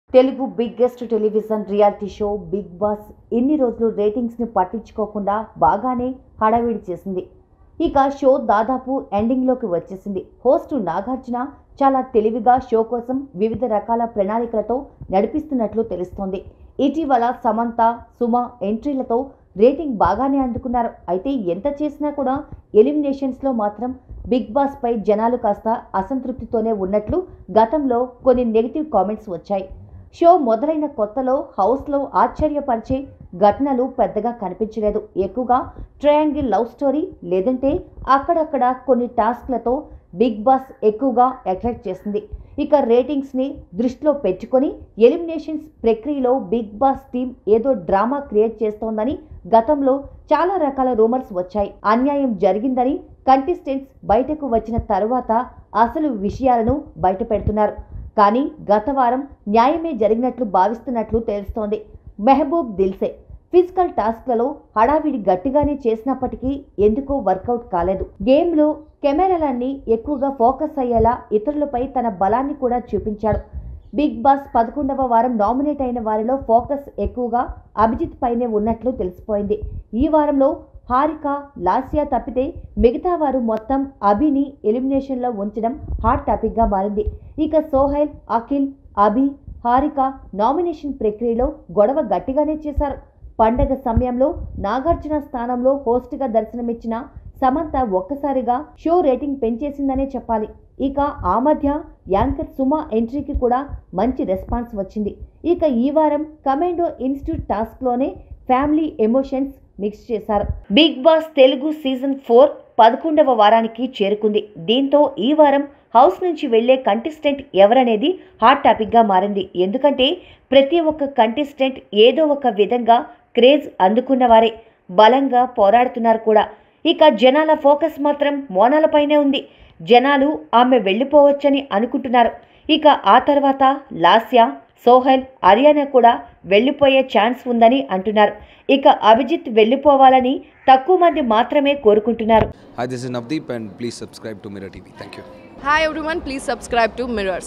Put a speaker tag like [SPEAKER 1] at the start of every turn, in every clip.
[SPEAKER 1] Telugu biggest television reality show Bigg Boss ఇన్ని రోజులు రేటింగ్స్ని పట్టించుకోకుండా బాగానే హడావిడి చేసింది ఇక షో దాదాపు ఎండింగ్లోకి వచ్చేసింది హోస్ట్ నాగార్జున చాలా తెలివిగా షో కోసం వివిధ రకాల ప్రణాళికలతో నడిపిస్తున్నట్లు తెలుస్తోంది ఇటీవల సమంత సుమ ఎంట్రీలతో రేటింగ్ బాగానే అందుకున్నారు అయితే ఎంత చేసినా కూడా ఎలిమినేషన్స్లో మాత్రం బిగ్ బాస్ పై జనాలు కాస్త అసంతృప్తితోనే ఉన్నట్లు గతంలో కొన్ని నెగిటివ్ కామెంట్స్ వచ్చాయి షో మొదలైన కొత్తలో హౌస్లో ఆశ్చర్యపరిచే ఘటనలు పెద్దగా కనిపించలేదు ఎక్కువగా ట్రయాంగిల్ లవ్ స్టోరీ లేదంటే అక్కడక్కడ కొన్ని టాస్క్లతో బిగ్ బాస్ ఎక్కువగా అట్రాక్ట్ చేసింది ఇక రేటింగ్స్ని దృష్టిలో పెట్టుకొని ఎలిమినేషన్స్ ప్రక్రియలో బిగ్ బాస్ టీం ఏదో డ్రామా క్రియేట్ చేస్తోందని గతంలో చాలా రకాల రూమర్స్ వచ్చాయి అన్యాయం జరిగిందని కంటెస్టెంట్స్ బయటకు వచ్చిన తరువాత అసలు విషయాలను బయట పెడుతున్నారు కానీ గత వారం న్యాయమే జరిగినట్లు భావిస్తున్నట్లు తెలుస్తోంది మెహబూబ్ దిల్సే ఫిజికల్ టాస్క్లలో హడావిడి గట్టిగానే చేసినప్పటికీ ఎందుకో వర్కౌట్ కాలేదు గేమ్లో కెమెరాలన్నీ ఎక్కువగా ఫోకస్ అయ్యేలా ఇతరులపై తన బలాన్ని కూడా చూపించాడు బిగ్ బాస్ పదకొండవ వారం నామినేట్ అయిన వారిలో ఫోకస్ ఎక్కువగా అభిజిత్ పైనే ఉన్నట్లు తెలిసిపోయింది ఈ వారంలో హారిక లాస్యా తప్పితే మిగతా వారు మొత్తం అభిని ఎలిమినేషన్లో ఉంచడం హాట్ టాపిక్గా మారింది ఇక సోహైల్ అఖిల్ అభి హారిక నామినేషన్ ప్రక్రియలో గొడవ గట్టిగానే చేశారు పండగ సమయంలో నాగార్జున స్థానంలో హోస్ట్గా దర్శనమిచ్చిన సమంత ఒక్కసారిగా షో రేటింగ్ పెంచేసిందనే చెప్పాలి ఇక ఆ మధ్య యాంకర్ సుమ ఎంట్రీకి కూడా మంచి రెస్పాన్స్ వచ్చింది ఇక ఈ వారం కమాండో ఇన్స్టిట్యూట్ టాస్క్లోనే ఫ్యామిలీ ఎమోషన్స్ మిక్స్ చేశారు Bigg Boss Telugu season four పదకొండవ వారానికి చేరుకుంది దీంతో ఈ వారం హౌస్ నుంచి వెళ్లే కంటెస్టెంట్ ఎవరనేది హాట్ టాపిక్గా మారింది ఎందుకంటే ప్రతి ఒక్క కంటెస్టెంట్ ఏదో ఒక విధంగా క్రేజ్ అందుకున్నవారే బలంగా పోరాడుతున్నారు కూడా ఇక జనాల ఫోకస్ మాత్రం మోనాలపైనే ఉంది జనాలు ఆమె వెళ్ళిపోవచ్చని అనుకుంటున్నారు ఇక ఆ తర్వాత లాస్య సోహెల్ హర్యానా కూడా వెళ్ళిపోయే ఛాన్స్ ఉందని అంటున్నారు ఇక అభిజిత్ వెళ్ళిపోవాలని తక్కువ మంది మాత్రమే కోరుకుంటున్నారు
[SPEAKER 2] Hi, this is Navdeep, and please subscribe to Mirror TV. Thank you.
[SPEAKER 3] Hi everyone, please subscribe to Mirrors.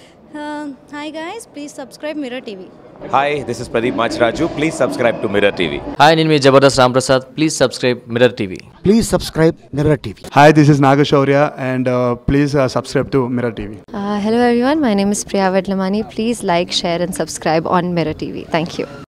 [SPEAKER 4] Uh, hi guys, please subscribe Mirror TV.
[SPEAKER 5] Hi, this is Pradeep Machraju. Please subscribe to Mirror TV.
[SPEAKER 6] Hi నేను మీ Jabardasth Ramprasad please subscribe Mirror TV
[SPEAKER 7] Please subscribe Mirror TV.
[SPEAKER 8] Hi, this is Nagashaurya, and uh, please uh, subscribe to Mirror TV.
[SPEAKER 9] Uh, hello everyone, my name is Priya Vedlamani. Please like, share, and subscribe on Mirror TV. Thank you.